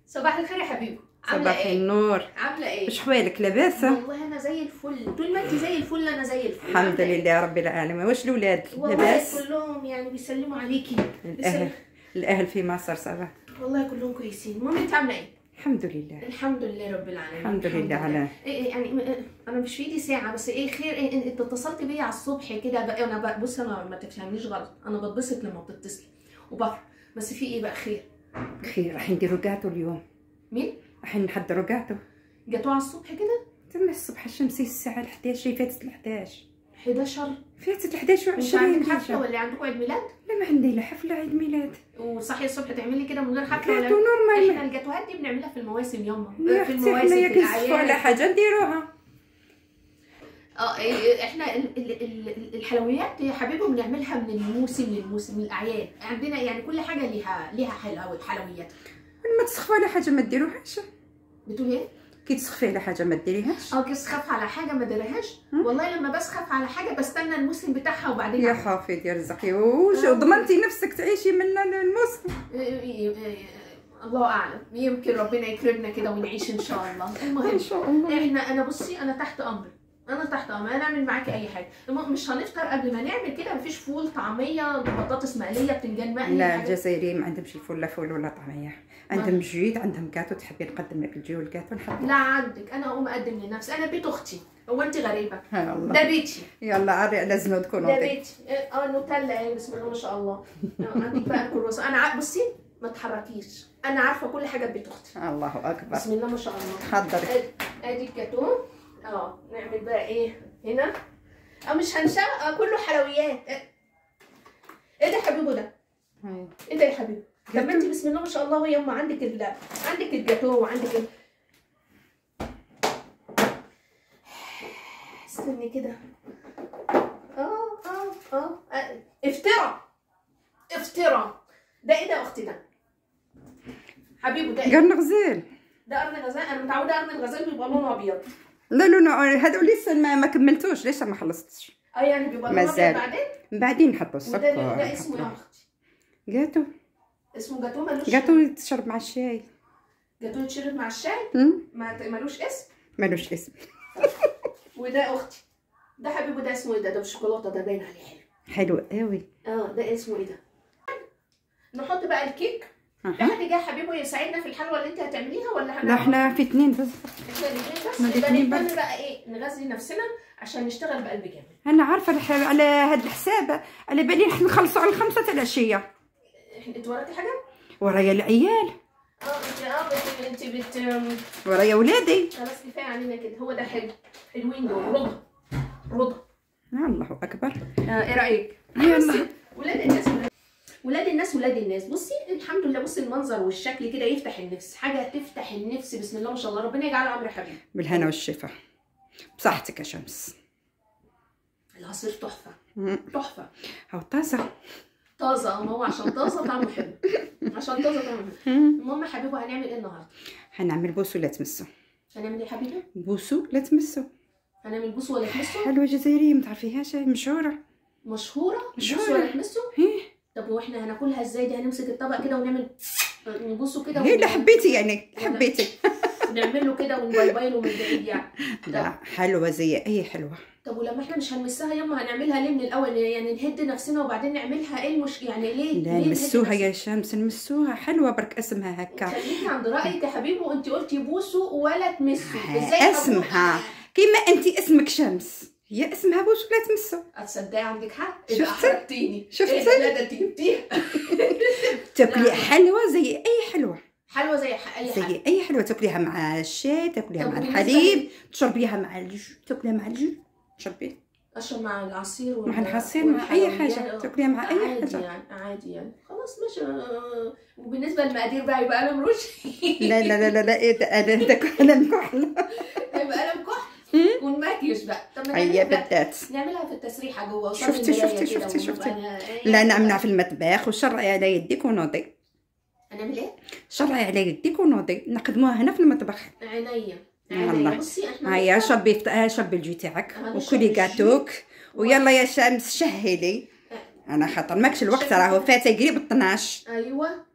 صباح الخير يا حبيبي عامله صباح ايه النور عامله ايه واش حوالك لاباس والله انا زي الفل طول ما انت زي الفل انا زي الفل الحمد عاملة إيه؟ لله رب العالمين واش الاولاد والله لاباس كلهم يعني بيسلموا عليكي الاهل الاهل في مصر صباح والله كلهم كويسين المهم انت عامله ايه الحمد لله الحمد لله رب العالمين الحمد لله على إيه إيه يعني م- إيه، انا مش في ايدي ساعه بس ايه خير إيه انت اتصلت بيا على الصبح كده بقى انا بقى بص انا ما تفهمنيش غلط انا بتبسط لما بتتصلي وبفرح بس في ايه بقى خير خير راح نديرو كاتو اليوم مين راح نحضروا كاتو جاتوه على الصبح كده تم الصبح الشمسي الساعه 11 فاتت ال 11 11 فاتت ال 11 انت و20 عندك حفله ولا عندكم عيد ميلاد لا ما عندي لا حفله عيد ميلاد وصحي الصبح تعملي كده من غير حفله كاتو ولا نورمال احنا الجاتوهات دي بنعملها في المواسم يوما يا في اختي حنا المواسم يا في كنصحوا على الاعياد حاجه نديروها اه إيه، إيه، احنا ال- ال- ال- الحلويات يا حبيبي بنعملها من الموسم للموسم من الاعياد عندنا يعني كل حاجه ليها ليها حلويات حلويات ما تسخفوا على حاجه ما ديروهاش بتقول ايه؟ كي تسخفي على حاجه ما ديريهاش اه تسخف على حاجه ما درهاش هم؟ والله لما بسخف على حاجه بستنى الموسم بتاعها وبعدين يا أعمل. حافظ يا رزقي وش آه. ضمنتي نفسك تعيشي من الموسم إيه، إيه، إيه، الله اعلم يمكن ربنا يكرمنا كده ونعيش ان شاء الله المهم ان شاء الله احنا انا بصي انا تحت امرك انا تحت امر انا اعمل معاكي اي حاجه الم- مش هنفطر قبل ما نعمل كده مفيش فول طعميه بطاطس مقليه بتنجان مقلي لا حاجات- الجزائريين ما عندهمش فول لا فول ولا طعميه عندهم جويد عندهم كاتو تحبي نقدم لك الجو والكاتو نحط لا عندك انا اقوم اقدم لنفسي انا بيت اختي هو انت غريبه ها ده الله بيتي يلا عري على زنودكم ده وضي بيتي إيه، اه نوتيلا ايه بسم الله ما شاء الله آه، عندك بقى الكرواسون انا ع- بصي ما تحركيش انا عارفه كل حاجه في بيت اختي الله اكبر بسم الله ما شاء الله حضري ادي ادي الجاتون اه نعمل بقى ايه هنا اه مش هنشغل اه كله حلويات ايه إيه ده يا حبيبي ده ايه ده يا حبيبي طب ما انت بسم الله ما شاء الله يا ام عندك ال... عندك الجاتو وعندك ال... استني كده اه اه اه آه، افترى افترى ده ايه ده يا اختي ده حبيبي ده ايه قرن غزال ده قرن غزال انا متعوده قرن الغزال بيبقى لونه ابيض لا لا لا هذا لسه ما, ما كملتوش ليش ما خلصتش اه يعني بيبقى لونه ابيض مازال. بعدين بعدين نحطوا وده السكر ده اسمه ايه يا نحطوا- اختي جاتو اسمه جاتو ملوش جاتو تشرب مع الشاي جاتو يتشرب مع الشاي هم؟ ما ملوش اسم مالوش اسم وده اختي ده حبيبي ده اسمه ايه ده ده بالشوكولاته ده باين عليه حلو حلو قوي اه ده اسمه ايه ده نحط بقى الكيك في أها. حد جاي حبيبه يساعدنا في الحلوه اللي انت هتعمليها ولا لا احنا احنا في اثنين بس احنا الاثنين بس إحنا يبقى الاتنين نهتم بس. بقى ايه نغذي نفسنا عشان نشتغل بقلب جامد انا عارفه الح- على هذا الحساب على بالي نحن نخلصوا على الخمسة تاع العشيه احنا انت وراكي حاجه؟ ورايا العيال اه انت اه بت- انت بت ورايا ولادي خلاص كفايه علينا كده هو ده حلو حلوين دول رضا رضا الله اكبر آه ايه رايك؟ يلا ولاد الناس ولاد- ولاد الناس ولاد الناس بصي الحمد لله بصي المنظر والشكل كده يفتح النفس حاجه تفتح النفس بسم الله ما شاء الله ربنا يجعله عمر حبيبي بالهنا والشفا بصحتك يا شمس العصير تحفه مم. تحفه هاو طازه طازه ما هو عشان طازه طعمه حلو عشان طازه طعمه حلو مم. المهم يا حبيبي هنعمل ايه النهارده هنعمل بوسو لا تمسو هنعمل ايه يا حبيبي بوسو لا تمسو هنعمل بوس ولا تمسو حلوه جزائريه ما تعرفيهاش مشهوره مشهوره بوس مشهورة. ولا تمسو هيه طب واحنا هناكلها ازاي دي هنمسك الطبق كده ونعمل نبصه كده هي اللي ون- حبيتي يعني حبيتي ونعمل له كده ونبايبايله من بعيد يعني لا حلوه زي اي حلوه طب ولما احنا مش هنمسها يما هنعملها ليه من الاول يعني نهد نفسنا وبعدين نعملها ايه المش يعني ليه لا ليه نهد نمسوها نفسنا؟ يا شمس نمسوها حلوه برك اسمها هكا خليكي عند رايك يا حبيبي وانت قلتي بوسوا ولا تمسوا ها، ازاي اسمها. كيما انت اسمك شمس هي اسمها بوسو لا تمسو هتصدقي عندك حق إيه شفتي؟ ده احرجتيني شفتي؟ إيه ده؟ لا ده انت جبتيها تاكلي لا. حلوه زي اي حلوه حلوه زي ح- اي حاجه زي اي حلوه تاكليها مع الشاي تاكليها طب مع بالنسبة الحليب تشربيها مع الج تاكليها مع الج تشربي اشرب مع العصير وال- مع العصير مع اي والحلويات. حاجه تاكليها مع اي عادي حاجه يعني عادي يعني خلاص ماشي آه، وبالنسبه للمقادير بقى يبقى قلم روش لا لا لا لا لا ايه ده انا ده انا مكحله يبقى قلم كحل ونماكيش بقى طب ما هيا نعملها بقى- بدات نعملها في التسريحه جوه قصاد شفتي- المراية شفتي- كده شفتي- ونبقى شفتي. ن- لا نعملها في المطبخ وشرعي على يديك ونوضي هنعمل ايه؟ شرعي على يديك ونوضي نقدموها هنا في المطبخ عينيا والله. عينيا بصي احنا هيا هنشرب- شربي فط- آه، شربي الجي تاعك هنشرب وكلي الجي. كاتوك ويلا يا شمس شهلي انا خاطر ماكش الوقت شهلي. راهو فات قريب 12 ايوه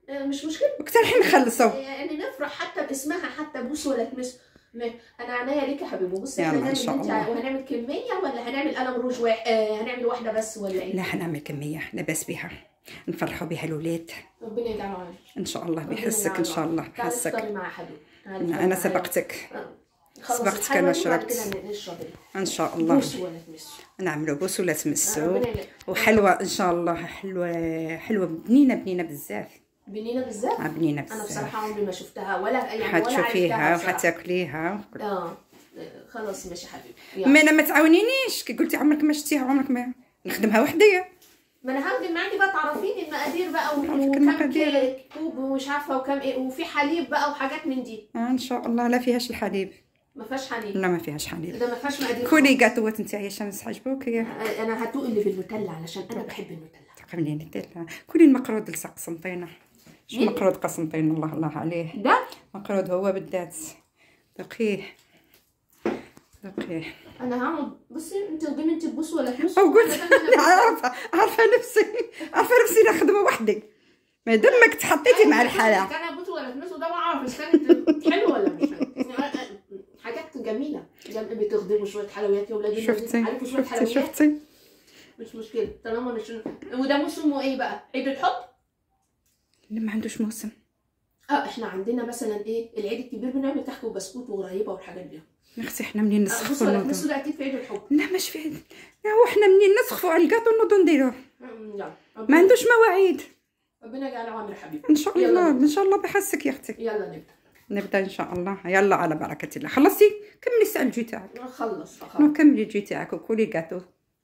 آه، مش مشكله وقت الحين نخلصوا يعني نفرح حتى باسمها حتى بوس ولا تمس ما- انا عنايا ليك يا حبيبي بص يلا احنا إن هنعمل شاء انت الله. وهنعمل كميه ولا هنعمل قلم روج واحد آه هنعمل واحده بس ولا ايه؟ لا حنعمل كميه لاباس بها نفرحوا بها الولاد ربنا يجعله عايش ان شاء الله ربنا بيحسك ان يجعله شاء الله عايش. تعالي بيحسك افطري معايا يا حبيبي تعالي افطري انا معايا. سبقتك آه. خلص سبقتك الحلوة أنا دي وبعد شربت. كده نشرب ايه؟ ان شاء الله بوس ولا تمس نعملوا بوس ولا تمسوا ربنا يجعله. وحلوه ان شاء الله حلوه حلوه بنينه بنينه بزاف بنينه بالذات آه، بنينه انا بزاف بصراحه عمري ما شفتها ولا يعني ولا حتشوفيها عرفتها بصراحة. وحتاكليها اه خلاص ماشي حبيبي ما يلا. انا ما تعاونينيش كي قلتي عمرك ما شتيها عمرك ما نخدمها وحديا ما انا هخدم معاكي بقى تعرفيني المقادير بقى و- عارفة وكم المقادير. كيك كوب ومش عارفه وكم ايه وفي حليب بقى وحاجات من دي آه ان شاء الله لا فيهاش الحليب ما فيهاش حليب لا ما فيهاش حليب ده ما فيهاش مقادير كلي قاتوات نتاعي شمس عجبوك يا آه، انا هدوق اللي بالنوتيلا علشان انا بحب النوتيلا تقبلي نديرها كلي المقرود لصق قسنطينه شو مين؟ مقرود قسنطينه الله الله عليه ده مقرود هو بالذات دقيه دقيه انا هقعد بصي انت قدامي انت تبص ولا تبص او قلت أنا دايماً انا عارفه عارفه نفسي عارفه نفسي نخدم وحدي ما دمك تحطيتي مع الحاله كان ابص ولا تبص وده ما اعرف اذا كانت حلوه ولا مش حلوه حاجات جميله جم- بتخدموا شويه حلويات يا ولاد شفتي عليكم شويه شفتي حلويات شفتي مش مشكله طالما مش وده موسمه ايه بقى عيد الحب اللي ما عندوش موسم اه احنا عندنا مثلا ايه العيد الكبير بنعمل كحك وبسكوت وغريبه والحاجات دي يا اختي احنا منين آه، نسخفوا بصوا لا النوضون تبصوا ده اكيد في عيد الحب لا مش في لا وحنا منين نسخفوا على الكاطو النوضون نديروه أمم، يلا ما عندوش مواعيد ربنا يجعل عامر حبيبي ان شاء يلا الله نبدأ. ان شاء الله بحسك يا اختي يلا نبدا نبدا ان شاء الله يلا على بركه الله خلصتي كملي الساعه الجي تاعك نخلص فخلاص نو كملي الجي تاعك وكلي كاتو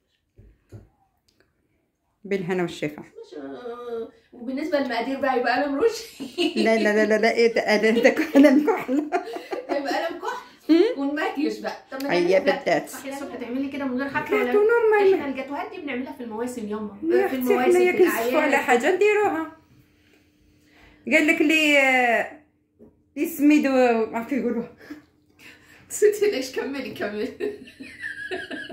بالهنا والشفا مش- آه، وبالنسبه للمقادير بقى يبقى قلم روج لا لا لا لا لا ايه ده انا ده انا مكحله يبقى قلم كحل ونماكيش بقى طب ما هيا نعمل بقى. بالذات. صحي الصبح تعملي كده من غير حفله جاتو ولا نورمال احنا الجاتوهات دي بنعملها في المواسم ياما يا في اختي المواسم حنايا في كنسفوا على الاعياد حاجه نديروها قال لك لي لي سميدو ما عرفت يقولوا ستي ليش كملي كملي